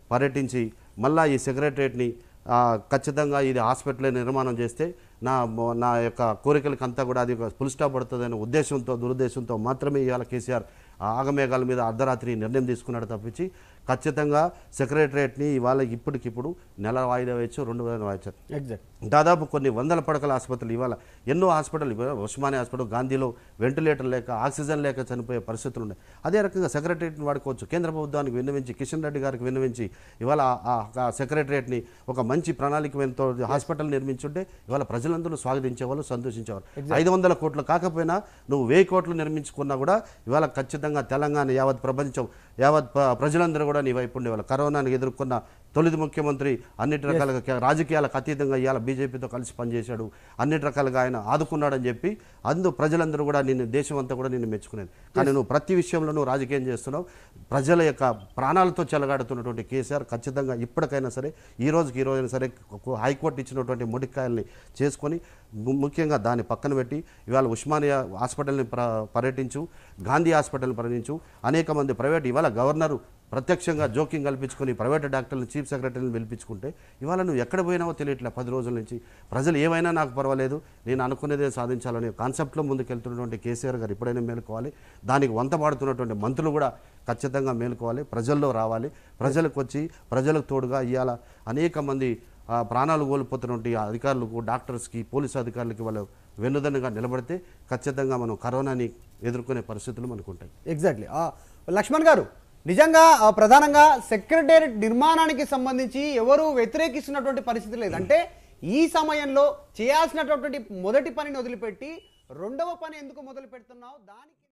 పర్యటించి మళ్ళా ఈ సెక్రటరియట్ని ఆ, ఖచ్చితంగా ఇది హాస్పిటల్ నిర్మాణం చేస్తే నా నా యొక్క కోరికలకు అంతా కూడా అది ఫుల్ స్టాప్ పడుతుందనే ఉద్దేశంతో దురుద్దేశంతో మాత్రమే ఇవాళ కేసీఆర్ ఆ ఆగమేఘాల మీద అర్ధరాత్రి నిర్ణయం తీసుకున్నాడు తప్పించి ఖచ్చితంగా సెక్రటరియట్ని ఇవాళ ఇప్పటికిప్పుడు నెల వాయిదా వేయచ్చు రెండు వేల వాయిదా ఎగ్జాక్ట్ దాదాపు కొన్ని వందల పడకల ఆసుపత్రులు ఇవాళ ఎన్నో హాస్పిటల్ ఇవాళ ఉస్మానియా హాస్పిటల్ గాంధీలో వెంటిలేటర్ లేక ఆక్సిజన్ లేక చనిపోయే పరిస్థితులు ఉన్నాయి అదే రకంగా సెక్రటరియట్ని వాడుకోవచ్చు కేంద్ర ప్రభుత్వానికి విన్నవించి కిషన్ రెడ్డి గారికి విన్నవించి ఇవాళ ఆ- ఆ సెక్రటరియట్ని ఒక మంచి ప్రణాళికతో హాస్పిటల్ నిర్మించుంటే ఇవాళ ప్రజలందరూ స్వాగతించేవాళ్ళు సంతోషించేవారు ఐదు వందల కోట్లు కాకపోయినా నువ్వు వెయ్యి కోట్లు నిర్మించుకున్నా కూడా ఇవాళ ఖచ్చితంగా తెలంగాణ యావత్ ప్రపంచం యావత్ ప్ర- ప్రజలందరూ కూడా నీ వైపు ఉండేవాళ్ళు కరోనాను ఎదుర్కొన్న తొలిది ముఖ్యమంత్రి అన్నిటి రకాలుగా కే- రాజకీయాలకు అతీతంగా ఇవాళ బీజేపీతో కలిసి పనిచేశాడు అన్నిటి రకాలుగా ఆయన ఆదుకున్నాడని చెప్పి అందు ప్రజలందరూ కూడా నిన్ను దేశం అంతా కూడా నిన్ను మెచ్చుకునేది కానీ నువ్వు ప్రతి విషయంలో నువ్వు రాజకీయం చేస్తున్నావు ప్రజల యొక్క ప్రాణాలతో చెలగాడుతున్నటువంటి కేసీఆర్ ఖచ్చితంగా ఇప్పటికైనా సరే ఈ రోజుకి ఈ రోజైనా సరే ఒక హైకోర్టు ఇచ్చినటువంటి ముడికాయల్ని చేసుకొని ము- ముఖ్యంగా దాన్ని పక్కన పెట్టి ఇవాళ ఉస్మానియా హాస్పిటల్ని ప్ర పర్యటించు గాంధీ హాస్పిటల్ని పర్యటించు అనేక మంది ప్రైవేట్ ఇవాళ గవర్నరు ప్రత్యక్షంగా జోక్యం కల్పించుకొని ప్రైవేట్ డాక్టర్లను చీఫ్ సెక్రటరీని పిలిపించుకుంటే ఇవాళ నువ్వు ఎక్కడ పోయినావో తెలియట్లే పది రోజుల నుంచి ప్రజలు ఏమైనా నాకు పర్వాలేదు నేను అనుకునేదే సాధించాలనే కాన్సెప్ట్లో ముందుకెళ్తున్నటువంటి కేసీఆర్ గారు ఎప్పుడైనా మేలుకోవాలి దానికి వంత పాడుతున్నటువంటి మంత్రులు కూడా ఖచ్చితంగా మేలుకోవాలి ప్రజల్లో రావాలి ప్రజలకు వచ్చి ప్రజలకు తోడుగా ఇవాళ అనేక మంది ఆ, ప్రాణాలు కోల్పోతున్నటువంటి ఆ అధికారులకు డాక్టర్స్కి పోలీసు అధికారులకి వాళ్ళు వెన్నుదన్నుగా నిలబడితే ఖచ్చితంగా మనం కరోనాని ఎదుర్కొనే పరిస్థితులు మనకు ఉంటాయి ఎగ్జాక్ట్లీ లక్ష్మణ్ గారు నిజంగా ఆ, ప్రధానంగా సెక్రటేరియట్ నిర్మాణానికి సంబంధించి ఎవరు వ్యతిరేకిస్తున్నటువంటి పరిస్థితి లేదు అంటే ఈ సమయంలో చేయాల్సినటువంటి మొదటి పనిని వదిలిపెట్టి రెండవ పని ఎందుకు మొదలు పెడుతున్నావు దానికి